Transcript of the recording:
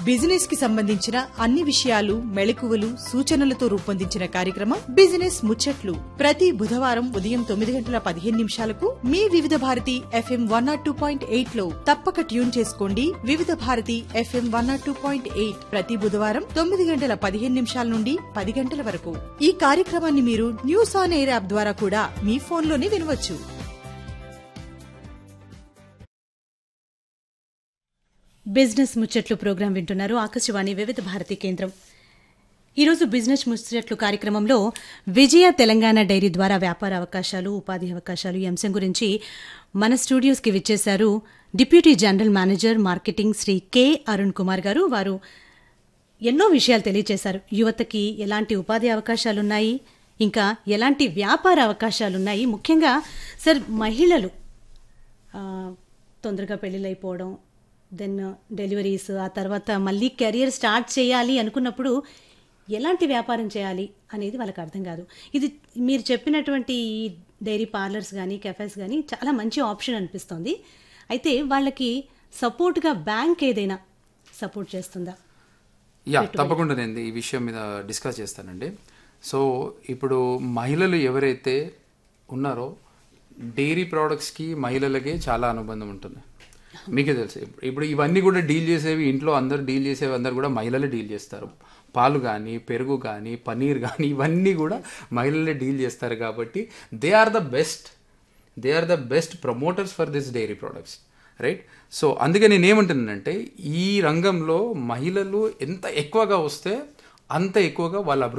business కి సంబంధించిన అన్ని విషయాలు మెళకువలు సూచనలతో రూపొందించిన కార్యక్రమం బిజినెస్ ముచ్చట్లు ప్రతి బుధవారం ఉదయం తొమ్మిది గంటల పదిహేను నిమిషాలకు మీ Vividh Bharati FM one naught two point eight లో తప్పక ట్యూన్ చేసుకోండి Vividh Bharati FM one naught two point eight ప్రతి బుధవారం తొమ్మిది గంటల పదిహేను నిమిషాల నుండి పది గంటల వరకు ఈ కార్యక్రమాన్ని మీరు న్యూస్ ఆన్ ఎయిర్ యాప్ ద్వారా కూడా మీ ఫోన్లోనే వినవచ్చు బిజినెస్ ముచ్చట్లు ప్రోగ్రాం వింటున్నారు ఆకాశవాణి వివిధ భారతి కేంద్రం ఈరోజు బిజినెస్ ముచ్చట్లు కార్యక్రమంలో విజయ తెలంగాణ డైరీ ద్వారా వ్యాపార అవకాశాలు ఉపాధి అవకాశాలు ఈ అంశం గురించి మన స్టూడియోస్కి విచ్చేశారు deputy general manager marketing Shri K Arun Kumar garu వారు ఎన్నో విషయాలు తెలియజేశారు యువతకి ఎలాంటి ఉపాధి అవకాశాలున్నాయి ఇంకా ఎలాంటి వ్యాపార అవకాశాలున్నాయి ముఖ్యంగా సార్ మహిళలు ఆ, తొందరగా పెళ్ళిళ్ళు అయిపోవడం దెన్ డెలివరీస్ ఆ తర్వాత మళ్ళీ కెరియర్ స్టార్ట్ చేయాలి అనుకున్నప్పుడు ఎలాంటి వ్యాపారం చేయాలి అనేది వాళ్ళకి అర్థం కాదు ఇది మీరు చెప్పినటువంటి ఈ డైరీ పార్లర్స్ కానీ కెఫేస్ కానీ చాలా మంచి ఆప్షన్ అనిపిస్తుంది అయితే వాళ్ళకి సపోర్ట్గా బ్యాంక్ ఏదైనా సపోర్ట్ చేస్తుందా యా తప్పకుండా నేను ఈ విషయం మీద డిస్కస్ చేస్తానండి సో ఇప్పుడు మహిళలు ఎవరైతే ఉన్నారో డైరీ ప్రోడక్ట్స్కి మహిళలకి చాలా అనుబంధం ఉంటుంది మీకే తెలుసు ఇప్పుడు ఇవన్నీ కూడా డీల్ చేసేవి ఇంట్లో అందరు డీల్ చేసేవి అందరు కూడా మహిళలే డీల్ చేస్తారు పాలు కానీ పెరుగు కానీ పనీర్ కానీ ఇవన్నీ కూడా మహిళలే డీల్ చేస్తారు కాబట్టి they are the best they are the best promoters for this dairy products right so అందుకే నేను ఏమంటున్నానంటే ఈ రంగంలో మహిళలు ఎంత ఎక్కువగా వస్తే అంత ఎక్కువగా వాళ్ళ అభివృద్ధి